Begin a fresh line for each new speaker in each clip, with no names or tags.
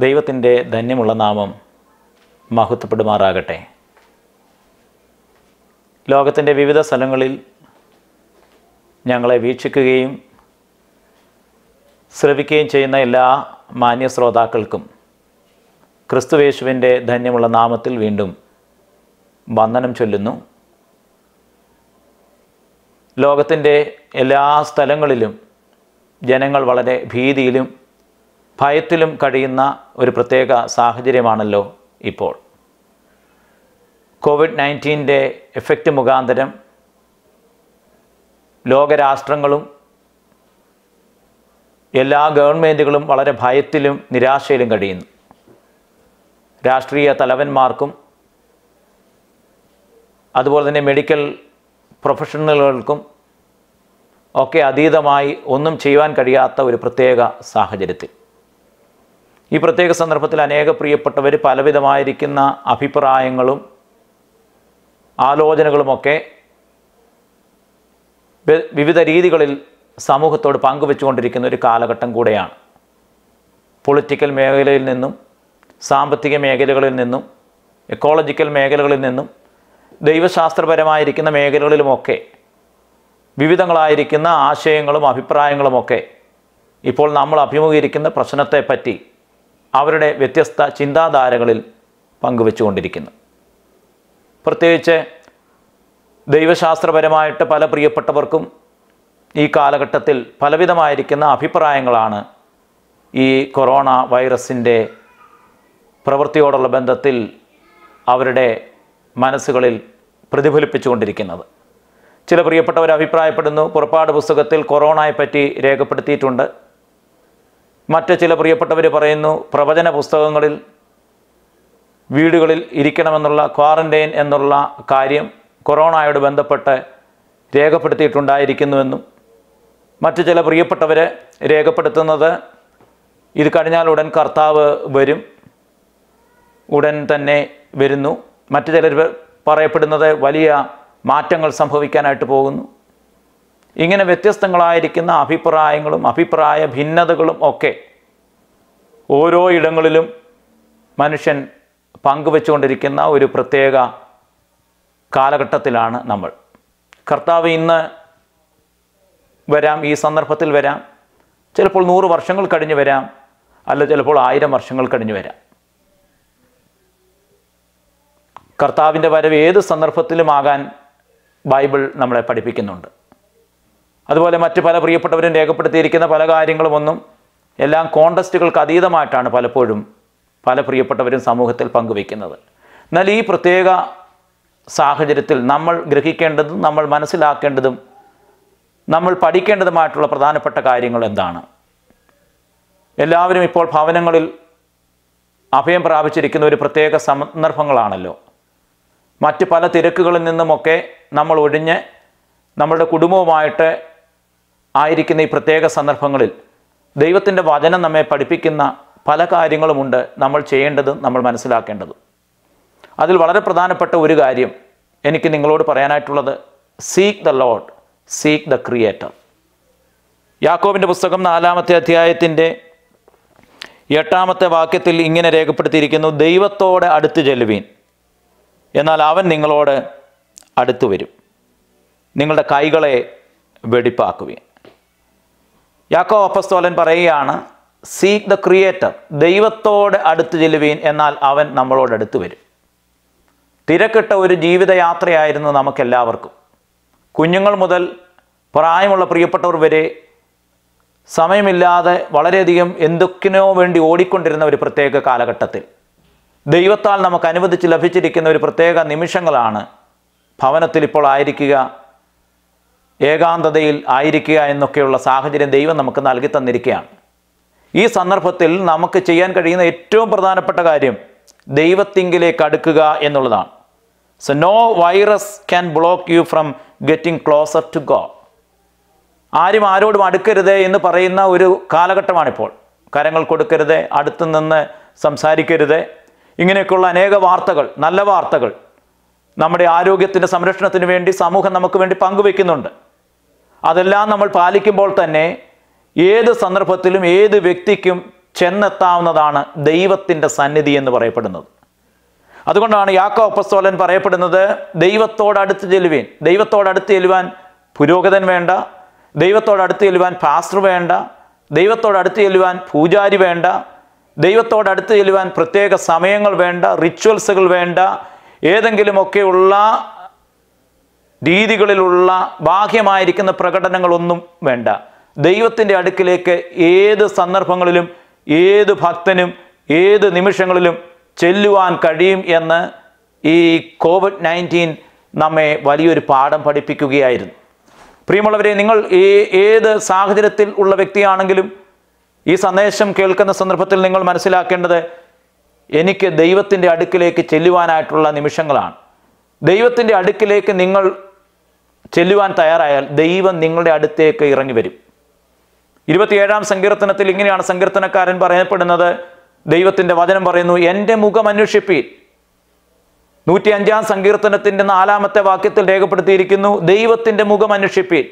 ദൈവത്തിൻ്റെ ധന്യമുള്ള നാമം മഹത്വപ്പെടുമാറാകട്ടെ ലോകത്തിൻ്റെ വിവിധ സ്ഥലങ്ങളിൽ ഞങ്ങളെ വീക്ഷിക്കുകയും ശ്രവിക്കുകയും ചെയ്യുന്ന എല്ലാ മാന്യ ശ്രോതാക്കൾക്കും ക്രിസ്തുവേശുവിൻ്റെ ധന്യമുള്ള നാമത്തിൽ വീണ്ടും വന്ദനം ചൊല്ലുന്നു ലോകത്തിൻ്റെ എല്ലാ സ്ഥലങ്ങളിലും ജനങ്ങൾ വളരെ ഭീതിയിലും ഭയത്തിലും കഴിയുന്ന ഒരു പ്രത്യേക സാഹചര്യമാണല്ലോ ഇപ്പോൾ കോവിഡ് നയൻറ്റീൻ്റെ എഫക്റ്റ് മുഖാന്തരം ലോകരാഷ്ട്രങ്ങളും എല്ലാ ഗവൺമെൻറ്റുകളും വളരെ ഭയത്തിലും നിരാശയിലും കഴിയുന്നു രാഷ്ട്രീയ തലവന്മാർക്കും അതുപോലെ തന്നെ മെഡിക്കൽ പ്രൊഫഷണലുകൾക്കും ഒക്കെ അതീതമായി ഒന്നും ചെയ്യുവാൻ കഴിയാത്ത ഒരു പ്രത്യേക സാഹചര്യത്തിൽ ഈ പ്രത്യേക സന്ദർഭത്തിൽ അനേക പ്രിയപ്പെട്ടവർ പലവിധമായിരിക്കുന്ന അഭിപ്രായങ്ങളും ആലോചനകളുമൊക്കെ വി- വിവിധ രീതികളിൽ സമൂഹത്തോട് പങ്കുവെച്ചുകൊണ്ടിരിക്കുന്ന ഒരു കാലഘട്ടം കൂടെയാണ് പൊളിറ്റിക്കൽ മേഖലയിൽ നിന്നും സാമ്പത്തിക മേഖലകളിൽ നിന്നും എക്കോളജിക്കൽ മേഖലകളിൽ നിന്നും ദൈവശാസ്ത്രപരമായിരിക്കുന്ന മേഖലകളിലുമൊക്കെ വിവിധങ്ങളായിരിക്കുന്ന ആശയങ്ങളും അഭിപ്രായങ്ങളുമൊക്കെ ഇപ്പോൾ നമ്മൾ അഭിമുഖീകരിക്കുന്ന പ്രശ്നത്തെപ്പറ്റി അവരുടെ വ്യത്യസ്ത ചിന്താധാരകളിൽ പങ്കുവെച്ചുകൊണ്ടിരിക്കുന്നു പ്രത്യേകിച്ച് ദൈവശാസ്ത്രപരമായിട്ട് പല പ്രിയപ്പെട്ടവർക്കും ഈ കാലഘട്ടത്തിൽ പലവിധമായിരിക്കുന്ന അഭിപ്രായങ്ങളാണ് ഈ കൊറോണ വൈറസിൻ്റെ പ്രവൃത്തിയോടുള്ള ബന്ധത്തിൽ അവരുടെ മനസ്സുകളിൽ പ്രതിഫലിപ്പിച്ചുകൊണ്ടിരിക്കുന്നത് ചില പ്രിയപ്പെട്ടവർ അഭിപ്രായപ്പെടുന്നു പുറപ്പാട് പുസ്തകത്തിൽ കൊറോണയെപ്പറ്റി രേഖപ്പെടുത്തിയിട്ടുണ്ട് മറ്റ് ചില പ്രിയപ്പെട്ടവർ പറയുന്നു പ്രവചന പുസ്തകങ്ങളിൽ വീടുകളിൽ ഇരിക്കണമെന്നുള്ള ക്വാറന്റൈൻ എന്നുള്ള കാര്യം കൊറോണയോട് ബന്ധപ്പെട്ട് രേഖപ്പെടുത്തിയിട്ടുണ്ടായിരിക്കുന്നുവെന്നും മറ്റു ചില പ്രിയപ്പെട്ടവർ രേഖപ്പെടുത്തുന്നത് ഇത് കഴിഞ്ഞാൽ ഉടൻ കർത്താവ് വരും ഉടൻ തന്നെ വരുന്നു മറ്റു ചിലർ പറയപ്പെടുന്നത് വലിയ മാറ്റങ്ങൾ സംഭവിക്കാനായിട്ട് പോകുന്നു ഇങ്ങനെ വ്യത്യസ്തങ്ങളായിരിക്കുന്ന അഭിപ്രായങ്ങളും അഭിപ്രായ ഭിന്നതകളും ഒക്കെ ഓരോ ഇടങ്ങളിലും മനുഷ്യൻ പങ്കുവെച്ചുകൊണ്ടിരിക്കുന്ന ഒരു പ്രത്യേക കാലഘട്ടത്തിലാണ് നമ്മൾ കർത്താവ് ഇന്ന് വരാം ഈ സന്ദർഭത്തിൽ വരാം ചിലപ്പോൾ നൂറ് വർഷങ്ങൾ കഴിഞ്ഞ് വരാം അല്ല ചിലപ്പോൾ ആയിരം വർഷങ്ങൾ കഴിഞ്ഞ് വരാം കർത്താവിൻ്റെ വരവ് ഏത് സന്ദർഭത്തിലുമാകാൻ ബൈബിൾ നമ്മളെ പഠിപ്പിക്കുന്നുണ്ട് അതുപോലെ മറ്റ് പല പ്രിയപ്പെട്ടവരും രേഖപ്പെടുത്തിയിരിക്കുന്ന പല കാര്യങ്ങളുമൊന്നും എല്ലാം കോണ്ടസ്റ്റുകൾക്ക് അതീതമായിട്ടാണ് പലപ്പോഴും പല പ്രിയപ്പെട്ടവരും സമൂഹത്തിൽ പങ്കുവയ്ക്കുന്നത് എന്നാൽ ഈ പ്രത്യേക സാഹചര്യത്തിൽ നമ്മൾ ഗ്രഹിക്കേണ്ടതും നമ്മൾ മനസ്സിലാക്കേണ്ടതും നമ്മൾ പഠിക്കേണ്ടതുമായിട്ടുള്ള പ്രധാനപ്പെട്ട കാര്യങ്ങൾ എന്താണ് എല്ലാവരും ഇപ്പോൾ ഭവനങ്ങളിൽ അഭയം പ്രാപിച്ചിരിക്കുന്ന ഒരു പ്രത്യേക സന്ദർഭങ്ങളാണല്ലോ മറ്റ് പല തിരക്കുകളിൽ നിന്നുമൊക്കെ നമ്മൾ ഒഴിഞ്ഞ് നമ്മളുടെ കുടുംബവുമായിട്ട് ആയിരിക്കുന്ന ഈ പ്രത്യേക സന്ദർഭങ്ങളിൽ ദൈവത്തിൻ്റെ വചനം നമ്മെ പഠിപ്പിക്കുന്ന പല കാര്യങ്ങളുമുണ്ട് നമ്മൾ ചെയ്യേണ്ടതും നമ്മൾ മനസ്സിലാക്കേണ്ടതും അതിൽ വളരെ പ്രധാനപ്പെട്ട ഒരു കാര്യം എനിക്ക് നിങ്ങളോട് പറയാനായിട്ടുള്ളത് seek the Lord seek the creator യാക്കോബിൻ്റെ പുസ്തകം നാലാമത്തെ അധ്യായത്തിൻ്റെ എട്ടാമത്തെ വാക്യത്തിൽ ഇങ്ങനെ രേഖപ്പെടുത്തിയിരിക്കുന്നു ദൈവത്തോടെ അടുത്ത് ചെല്ലുവീൻ എന്നാൽ അവൻ നിങ്ങളോട് അടുത്തു വരും നിങ്ങളുടെ കൈകളെ വെടിപ്പാക്കുവീൻ യാക്കോ അപ്പസ്തോലൻ പറയുകയാണ് സീക്ക് ദ ക്രിയേറ്റർ ദൈവത്തോട് അടുത്ത് ചെല്ലുവീൻ എന്നാൽ അവൻ നമ്മളോട് അടുത്ത് വരും തിരക്കിട്ട ഒരു ജീവിതയാത്രയായിരുന്നു നമുക്കെല്ലാവർക്കും കുഞ്ഞുങ്ങൾ മുതൽ പ്രായമുള്ള പ്രിയപ്പെട്ടവർ വരെ സമയമില്ലാതെ വളരെയധികം എന്തൊക്കിനോ വേണ്ടി ഓടിക്കൊണ്ടിരുന്ന ഒരു പ്രത്യേക കാലഘട്ടത്തിൽ ദൈവത്താൽ നമുക്ക് അനുവദിച്ച് ലഭിച്ചിരിക്കുന്ന ഒരു പ്രത്യേക നിമിഷങ്ങളാണ് ഭവനത്തിൽ ഇപ്പോൾ ആയിരിക്കുക ഏകാന്തതയിൽ ആയിരിക്കുക എന്നൊക്കെയുള്ള സാഹചര്യം ദൈവം നമുക്ക് നൽകി തന്നിരിക്കുകയാണ് ഈ സന്ദർഭത്തിൽ നമുക്ക് ചെയ്യാൻ കഴിയുന്ന ഏറ്റവും പ്രധാനപ്പെട്ട കാര്യം ദൈവത്തിങ്കിലേക്ക് അടുക്കുക എന്നുള്ളതാണ് so no virus can block you from getting closer to God ആരും ആരോടും അടുക്കരുത് എന്ന് പറയുന്ന ഒരു കാലഘട്ടമാണിപ്പോൾ കരങ്ങൾ കൊടുക്കരുത് അടുത്തു നിന്ന് സംസാരിക്കരുത് ഇങ്ങനെയൊക്കെയുള്ള അനേക വാർത്തകൾ നല്ല വാർത്തകൾ നമ്മുടെ ആരോഗ്യത്തിൻ്റെ സംരക്ഷണത്തിന് വേണ്ടി സമൂഹം നമുക്ക് വേണ്ടി പങ്കുവെക്കുന്നുണ്ട് അതെല്ലാം നമ്മൾ പാലിക്കുമ്പോൾ തന്നെ ഏത് സന്ദർഭത്തിലും ഏത് വ്യക്തിക്കും ചെന്നെത്താവുന്നതാണ് ദൈവത്തിൻ്റെ സന്നിധി എന്ന് പറയപ്പെടുന്നത് അതുകൊണ്ടാണ് യാക്കോ അപ്പസ്തോലൻ പറയപ്പെടുന്നത് ദൈവത്തോട് അടുത്ത് ചെല്ലുവേൻ ദൈവത്തോട് അടുത്ത് ചെല്ലുവാൻ പുരോഹിതൻ വേണ്ട ദൈവത്തോട് അടുത്ത് ചെല്ലുവാൻ പാസ്റ്റർ വേണ്ട ദൈവത്തോട് അടുത്ത് ചെല്ലുവാൻ പൂജാരി വേണ്ട ദൈവത്തോട് അടുത്ത് ചെല്ലുവാൻ പ്രത്യേക സമയങ്ങൾ വേണ്ട റിച്വൽസുകൾ വേണ്ട ഏതെങ്കിലുമൊക്കെയുള്ള രീതികളിലുള്ള ബാഹ്യമായിരിക്കുന്ന പ്രകടനങ്ങളൊന്നും വേണ്ട ദൈവത്തിൻ്റെ അടുക്കിലേക്ക് ഏത് സന്ദർഭങ്ങളിലും ഏത് ഭക്തനും ഏത് നിമിഷങ്ങളിലും ചെല്ലുവാൻ കഴിയും എന്ന് ഈ കോവിഡ് നയൻറ്റീൻ നമ്മെ വലിയൊരു പാഠം പഠിപ്പിക്കുകയായിരുന്നു പ്രിയമുള്ളവരെ നിങ്ങൾ ഈ ഏത് സാഹചര്യത്തിൽ ഉള്ള വ്യക്തിയാണെങ്കിലും ഈ സന്ദേശം കേൾക്കുന്ന സന്ദർഭത്തിൽ നിങ്ങൾ മനസ്സിലാക്കേണ്ടത് എനിക്ക് ദൈവത്തിൻ്റെ അടുക്കിലേക്ക് ചെല്ലുവാനായിട്ടുള്ള നിമിഷങ്ങളാണ് ദൈവത്തിൻ്റെ അടുക്കിലേക്ക് നിങ്ങൾ ചെല്ലുവാൻ തയ്യാറായാൽ ദൈവം നിങ്ങളുടെ അടുത്തേക്ക് ഇറങ്ങി വരും ഇരുപത്തിയേഴാം സങ്കീർത്തനത്തിൽ ഇങ്ങനെയാണ് സങ്കീർത്തനക്കാരൻ പറയപ്പെടുന്നത് ദൈവത്തിൻ്റെ വചനം പറയുന്നു എൻ്റെ മുഖം അന്വേഷിപ്പീൻ നൂറ്റി അഞ്ചാം സങ്കീർത്തനത്തിൻ്റെ നാലാമത്തെ വാക്യത്തിൽ രേഖപ്പെടുത്തിയിരിക്കുന്നു ദൈവത്തിൻ്റെ മുഖം അന്വേഷിപ്പീൻ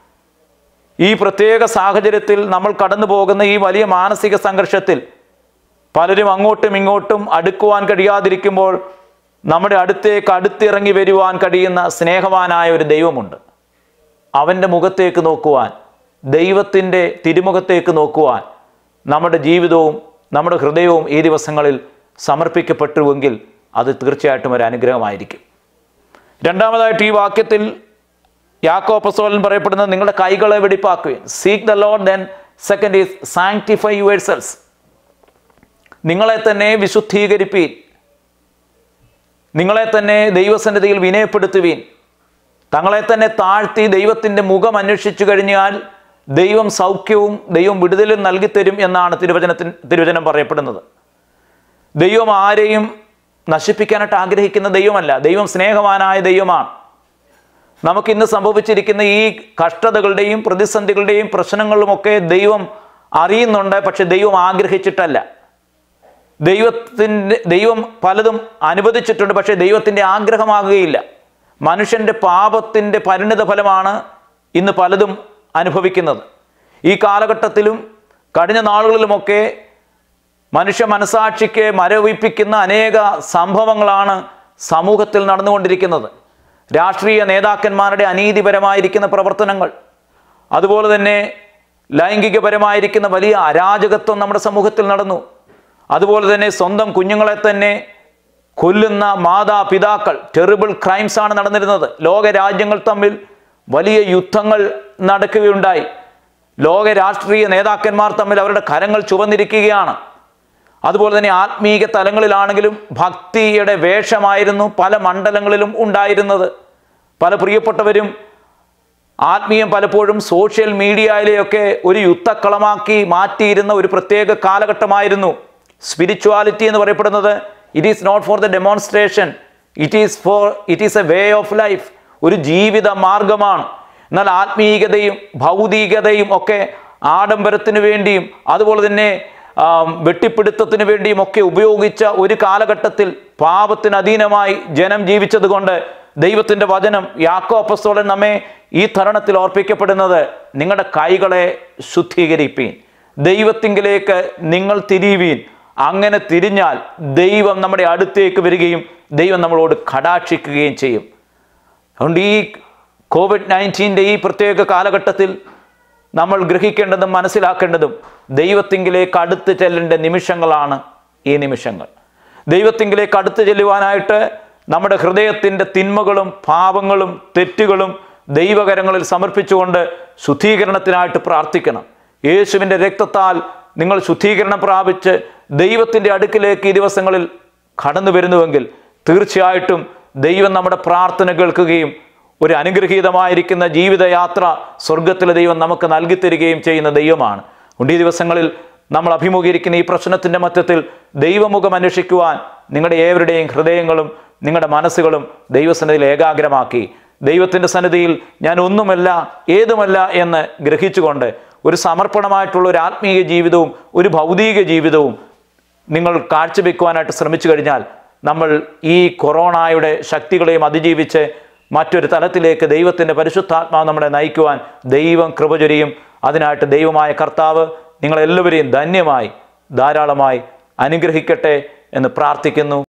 ഈ പ്രത്യേക സാഹചര്യത്തിൽ നമ്മൾ കടന്നു പോകുന്ന ഈ വലിയ മാനസിക സംഘർഷത്തിൽ പലരും അങ്ങോട്ടും ഇങ്ങോട്ടും അടുക്കുവാൻ കഴിയാതിരിക്കുമ്പോൾ നമ്മുടെ അടുത്തേക്ക് അടുത്തിറങ്ങി വരുവാൻ കഴിയുന്ന സ്നേഹവാനായ ഒരു ദൈവമുണ്ട് അവൻ്റെ മുഖത്തേക്ക് നോക്കുവാൻ ദൈവത്തിൻ്റെ തിരുമുഖത്തേക്ക് നോക്കുവാൻ നമ്മുടെ ജീവിതവും നമ്മുടെ ഹൃദയവും ഈ ദിവസങ്ങളിൽ സമർപ്പിക്കപ്പെട്ടുവെങ്കിൽ അത് തീർച്ചയായിട്ടും ഒരു അനുഗ്രഹമായിരിക്കും രണ്ടാമതായിട്ട് ഈ വാക്യത്തിൽ യാക്കോ അപ്പസ്തോലൻ പറയപ്പെടുന്നത് നിങ്ങളുടെ കൈകളെ വെടിപ്പാക്കുകയും seek the Lord then second is sanctify your selves നിങ്ങളെ തന്നെ വിശുദ്ധീകരിപ്പീൻ നിങ്ങളെ തന്നെ ദൈവസന്നിധിയിൽ വിനയപ്പെടുത്തുവീൻ തങ്ങളെ തന്നെ താഴ്ത്തി ദൈവത്തിൻ്റെ മുഖം അന്വേഷിച്ചു കഴിഞ്ഞാൽ ദൈവം സൗഖ്യവും ദൈവം വിടുതലും നൽകിത്തരും എന്നാണ് തിരുവചനത്തിന് തിരുവചനം പറയപ്പെടുന്നത് ദൈവം ആരെയും നശിപ്പിക്കാനായിട്ട് ആഗ്രഹിക്കുന്ന ദൈവമല്ല ദൈവം സ്നേഹവാനായ ദൈവമാണ് നമുക്കിന്ന് സംഭവിച്ചിരിക്കുന്ന ഈ കഷ്ടതകളുടെയും പ്രതിസന്ധികളുടെയും പ്രശ്നങ്ങളുമൊക്കെ ദൈവം അറിയുന്നുണ്ട് പക്ഷെ ദൈവം ആഗ്രഹിച്ചിട്ടല്ല ദൈവത്തിൻ്റെ ദൈവം പലതും അനുവദിച്ചിട്ടുണ്ട് പക്ഷേ ദൈവത്തിൻ്റെ ആഗ്രഹമാകുകയില്ല മനുഷ്യൻ്റെ പാപത്തിൻ്റെ പരിണിത ഫലമാണ് ഇന്ന് പലതും അനുഭവിക്കുന്നത് ഈ കാലഘട്ടത്തിലും കഴിഞ്ഞ നാളുകളിലുമൊക്കെ മനുഷ്യ മനസാക്ഷിക്ക് മരവിപ്പിക്കുന്ന അനേക സംഭവങ്ങളാണ് സമൂഹത്തിൽ നടന്നുകൊണ്ടിരിക്കുന്നത് രാഷ്ട്രീയ നേതാക്കന്മാരുടെ അനീതിപരമായിരിക്കുന്ന പ്രവർത്തനങ്ങൾ അതുപോലെ തന്നെ ലൈംഗികപരമായിരിക്കുന്ന വലിയ അരാജകത്വം നമ്മുടെ സമൂഹത്തിൽ നടന്നു അതുപോലെ തന്നെ സ്വന്തം കുഞ്ഞുങ്ങളെ തന്നെ കൊല്ലുന്ന മാതാപിതാക്കൾ ടെറിബിൾ ക്രൈംസ് ആണ് നടന്നിരുന്നത് ലോക രാജ്യങ്ങൾ തമ്മിൽ വലിയ യുദ്ധങ്ങൾ നടക്കുകയുണ്ടായി ലോക രാഷ്ട്രീയ നേതാക്കന്മാർ തമ്മിൽ അവരുടെ കരങ്ങൾ ചുവന്നിരിക്കുകയാണ് അതുപോലെ തന്നെ ആത്മീക തലങ്ങളിലാണെങ്കിലും ഭക്തിയുടെ വേഷമായിരുന്നു പല മണ്ഡലങ്ങളിലും ഉണ്ടായിരുന്നത് പല പ്രിയപ്പെട്ടവരും ആത്മീയം പലപ്പോഴും സോഷ്യൽ മീഡിയയിലെയൊക്കെ ഒരു യുദ്ധക്കളമാക്കി മാറ്റിയിരുന്ന ഒരു പ്രത്യേക കാലഘട്ടമായിരുന്നു സ്പിരിച്വാലിറ്റി എന്ന് പറയപ്പെടുന്നത് it is not for the demonstration it is for it is a way of life ഒരു ജീവിത മാർഗമാണ് എന്നാൽ ആത്മീയതയും ഭൗതികതയും ഒക്കെ ആഡംബരത്തിന് വേണ്ടിയും അതുപോലെ തന്നെ ആം, വെട്ടിപ്പിടുത്തത്തിന് വേണ്ടിയും ഒക്കെ ഉപയോഗിച്ച ഒരു കാലഘട്ടത്തിൽ പാപത്തിന് അധീനമായി ജനം ജീവിച്ചതുകൊണ്ട് ദൈവത്തിൻ്റെ വചനം യാക്കോ അപ്പസ്തോലൻ നമ്മെ ഈ തരുണത്തിൽ ഓർപ്പിക്കപ്പെടുന്നത് നിങ്ങളുടെ കൈകളെ ശുദ്ധീകരിപ്പീൻ ദൈവത്തിങ്കിലേക്ക് നിങ്ങൾ തിരിയുവീൻ അങ്ങനെ തിരിഞ്ഞാൽ ദൈവം നമ്മുടെ അടുത്തേക്ക് വരികയും ദൈവം നമ്മളോട് കടാക്ഷിക്കുകയും ചെയ്യും അതുകൊണ്ട് ഈ കോവിഡ് നയൻറ്റീൻ്റെ ഈ പ്രത്യേക കാലഘട്ടത്തിൽ നമ്മൾ ഗ്രഹിക്കേണ്ടതും മനസ്സിലാക്കേണ്ടതും ദൈവത്തിങ്കിലേക്ക് അടുത്ത് ചെല്ലേണ്ട നിമിഷങ്ങളാണ് ഈ നിമിഷങ്ങൾ ദൈവത്തിങ്കിലേക്ക് അടുത്ത് ചെല്ലുവാനായിട്ട് നമ്മുടെ ഹൃദയത്തിൻ്റെ തിന്മകളും പാപങ്ങളും തെറ്റുകളും ദൈവകരങ്ങളിൽ സമർപ്പിച്ചുകൊണ്ട് ശുദ്ധീകരണത്തിനായിട്ട് പ്രാർത്ഥിക്കണം യേശുവിൻ്റെ രക്തത്താൽ നിങ്ങൾ ശുദ്ധീകരണം പ്രാപിച്ച് ദൈവത്തിൻ്റെ അടുക്കിലേക്ക് ഈ ദിവസങ്ങളിൽ കടന്നു വരുന്നുവെങ്കിൽ തീർച്ചയായിട്ടും ദൈവം നമ്മുടെ പ്രാർത്ഥന കേൾക്കുകയും ഒരു അനുഗ്രഹീതമായിരിക്കുന്ന ജീവിതയാത്ര സ്വർഗത്തിലെ ദൈവം നമുക്ക് നൽകി തരികയും ചെയ്യുന്ന ദൈവമാണ് അതുകൊണ്ട് ഈ ദിവസങ്ങളിൽ നമ്മൾ അഭിമുഖീകരിക്കുന്ന ഈ പ്രശ്നത്തിൻ്റെ മധ്യത്തിൽ ദൈവമുഖം അന്വേഷിക്കുവാൻ നിങ്ങളുടെ ഏവരുടെയും ഹൃദയങ്ങളും നിങ്ങളുടെ മനസ്സുകളും ദൈവസന്നിധിയിൽ ഏകാഗ്രമാക്കി ദൈവത്തിൻ്റെ സന്നിധിയിൽ ഞാൻ ഒന്നുമല്ല ഏതുമല്ല എന്ന് ഗ്രഹിച്ചുകൊണ്ട് ഒരു സമർപ്പണമായിട്ടുള്ള ഒരു ആത്മീയ ജീവിതവും ഒരു ഭൗതിക ജീവിതവും നിങ്ങൾ കാഴ്ചവെക്കുവാനായിട്ട് ശ്രമിച്ചു കഴിഞ്ഞാൽ നമ്മൾ ഈ കൊറോണയുടെ ശക്തികളെയും അതിജീവിച്ച് മറ്റൊരു തലത്തിലേക്ക് ദൈവത്തിൻ്റെ പരിശുദ്ധാത്മാവ് നമ്മളെ നയിക്കുവാൻ ദൈവം കൃപ ചൊരിയും അതിനായിട്ട് ദൈവമായ കർത്താവ് നിങ്ങളെല്ലാവരെയും ധന്യമായി ധാരാളമായി അനുഗ്രഹിക്കട്ടെ എന്ന് പ്രാർത്ഥിക്കുന്നു